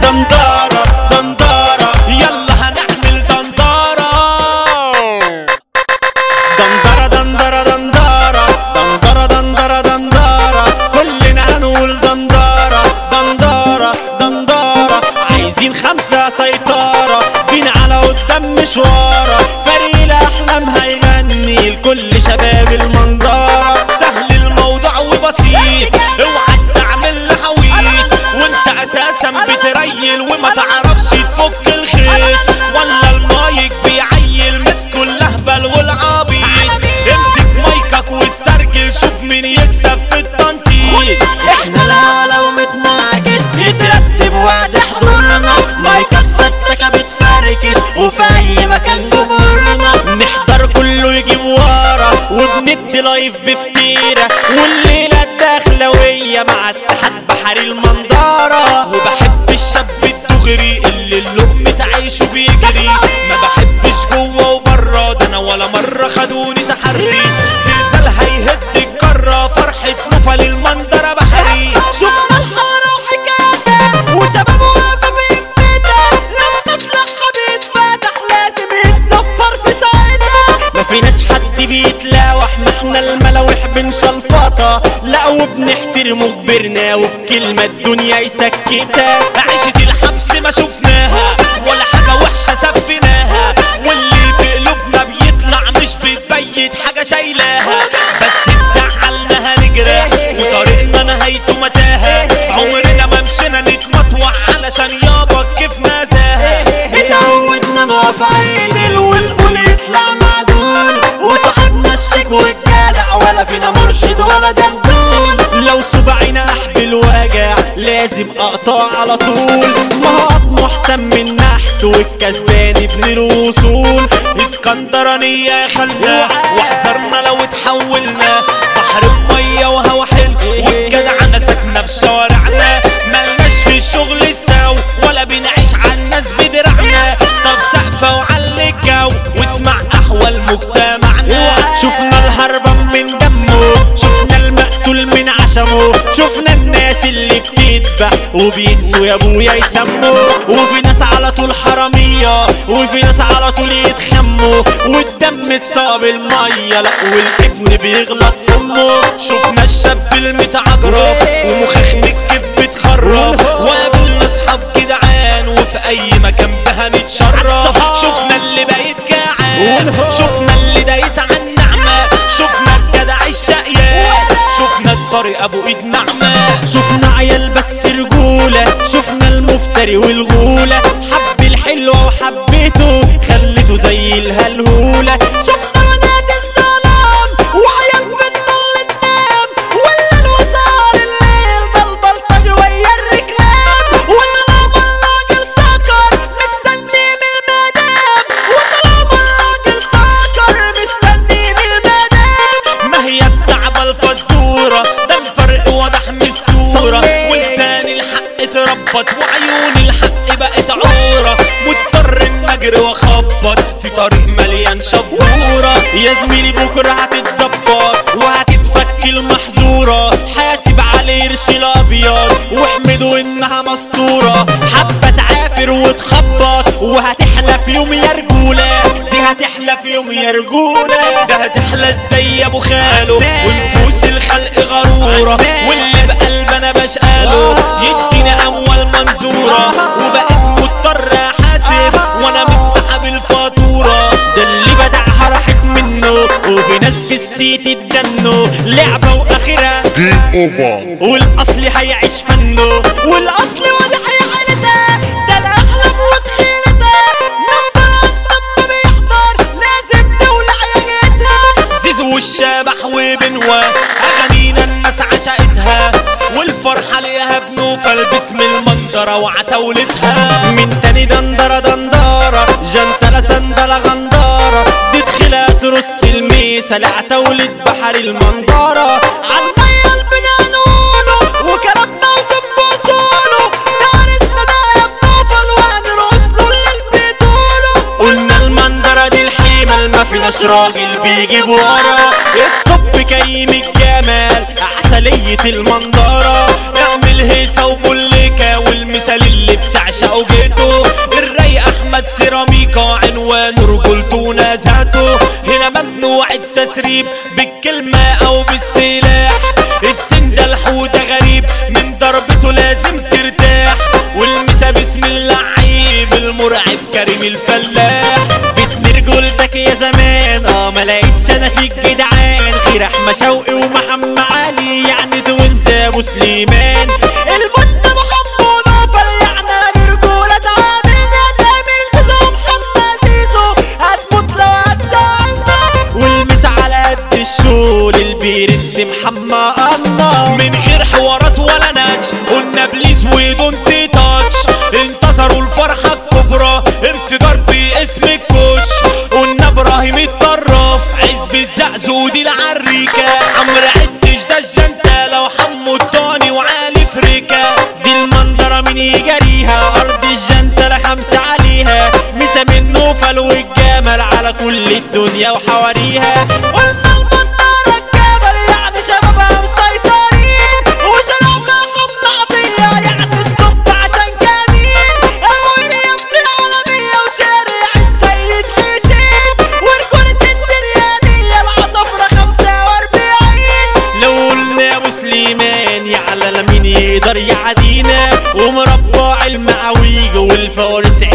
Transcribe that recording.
دندارة دندارة يلا هنعمل دندارة دندرة دندرة دندرة دندرة دندرة دندرة كلنا هنقول دندرة دندرة دندرة عايزين خمسة سيطرة بينا على قدام مشوارة فريق الأحلام هيغني لكل شباب المنظرة سهل الموضوع وبسيط اوعى تعمل لحويط وانت اساسا بتريل وما تعرفش تفك الخيط ولا المايك بيعيل مسكوا اللهبل والعبيط امسك مايكك واسترجل شوف مين يكسب في التنطيط احنا الهوا لو متناقش يترتب وعد حضورنا مايكات فتكة بتفركش وفي اي مكان جمهورنا نحضر كله يجيب ورا وبندي لايف بفتيرة والليلة الدخلوية مع اتحاد بحري المنظرة وبحب الشاب الدغري اللي اللقمة عيشه بيجري ما بحبش جوه وبره ده انا ولا مرة خدوني تحري زلزال هيهد الجرة فرحة نفل المنظرة بحري شفنا الحارة وحكاياتها وشباب واقفة بإمتى لما سلاحها بيتفتح لازم يتزفر في ساعتها ما فيناش حد بيتلاوح ما احنا الملاوح بنشلفطها لا وبنحترمه كبرنا وبكلمة الدنيا يسكتها عيشة الحبس ما شفناها ولا حاجة وحشة سفناها واللي في قلوبنا بيطلع مش بتبيت حاجة شايلاها بس تزعلنا هنجرح وطريقنا نهايته متاهة عمرنا ما مشينا نتمطوع علشان يابا كيف نزاهة اتعودنا نقف عدل والقول يطلع معدول وصاحبنا الشيك والجدع ولا فينا مرشد ولا دندون لو صبعنا احبل وجع لازم اقطع على طول ما هو قطمه احسن من نحت والكسبان ابن الوصول اسكندرانية خلنا واحذرنا لو اتحولنا بحر المية وهوا حلو والجدعنة ساكنة في شوارعنا ملناش في الشغل السو ولا بنعيش على الناس بدرعنا طب سقفة وعلي الجو واسمع احوال مجتمعنا شفنا الهربان من دمه شفنا المقتول من عشمه شفنا الناس اللي بتذبح وبينسوا يا ابويا يسموا وفي ناس على طول حرامية وفي ناس على طول يتخموا والدم اتصاب المية لا والابن بيغلط في امه شفنا الشاب المتعجرف ومخخ الكب بتخرف وقابلنا اصحاب جدعان وفي اي مكان بها نتشرف شفنا اللي بقيت جعان شفنا اللي دايس على النعمة شفنا الجدع الشقيان شفنا الطريق ابو ايد نعمة شفنا عيال بس رجولة شفنا المفتري والغولة حب الحلوة وحبيته خليته زي الهلهولة شفنا بنات الظلام وعيال في الضل تنام ولا الوزار الليل ده البلطجي ويا الرجلام وطلب الراجل سكر مستني من المدام وطلب الراجل سكر مستني من المدام ما هي الصعبة الفزورة ده الفرق واضح من الصورة صلي. ولسان الحق اتربط وعيون الحق بقت عورة مضطر ان اجري واخبط في طريق مليان شبورة يا زميلي بكرة هتتظبط وهتتفك المحظورة حاسب على قرش الابيض واحمدوا انها مستورة حبة تعافر وتخبط وهتحلى في يوم يا رجولة دي هتحلى في يوم يا رجولة ده هتحلى ازاي يا ابو خاله ونفوس الخلق غرورة واللي بقلبنا بشقاله يدينا اول منظورة وبقيت مضطر احاسب وانا مش سحب الفاتورة ده اللي بدعها راحت منه وفي ناس في السيت اتجنوا لعبة واخرها Game over. والاصل هيعيش فنه والاصل وضعي حالته ده الاحلام وتخيلته نمبر لما بيحضر لازم تولع ياجتها زيزو والشبح وبنوة اغانينا الناس عشقتها والفرحة ليها بنوفل باسم المنظرة وعتاولتها من تاني دندرة دندرة جنتلة سندلة غندارة دي دخلة ترص الميسة لعتاولة بحر المنظرة عالمية البنان نقوله وكلامنا وفي بوصوله دارسنا ده يا بنوفل وهنرقص له اللي بيدوله قلنا المنظرة دي الحيمة ما فيناش راجل بيجيب ورا الطب كريم الجمال عسلية المنظرة اعمل هيصة وبوليكا والمثال اللي بتاع بيعشقوا جيته الرايق احمد سيراميكا عنوانه رجولته نزهته هنا ممنوع التسريب بالكلمة او بالسلاح السن ده الحوده غريب من ضربته لازم ترتاح والمسا باسم اللعيب المرعب كريم الفلاح باسم رجولتك يا زمان اه ما لقيتش انا فيك جدعان غير احمد شوقي ومحمد علي يعني توينز ابو سليمان البن محمد نوفل يعني برجولة عاملنا تامر سيزو محمد سيزو هتموت لو هتزعلنا والمس على قد الشول البيرنس محمد الله من غير حوارات ولا ناتش قلنا بليز ودونت تاتش انتصروا الفرحة الكبرى انفجار باسم الكوتش قلنا ابراهيم الطراف عزبة زقزو دي العريكة عمرو عدش ده الجنتة لو حمو الضاني وعالي فريكة دي المنظرة مين يجريها ارض الجنتلة خمسة عليها مسا من نوفل والجمل على كل الدنيا وحواريها قلنا المنارة الجبل يعني شبابها مسيطرين وشربنا حب عطية يعني ستوب عشان كمين ابو اليم دي العالمية وشارع السيد حسين ورجولة الدنيا دي العصفرة خمسة واربعين لو قلنا يا ابو سليمان يعلى مين يقدر يعدينا ومربع المعويج والفوارس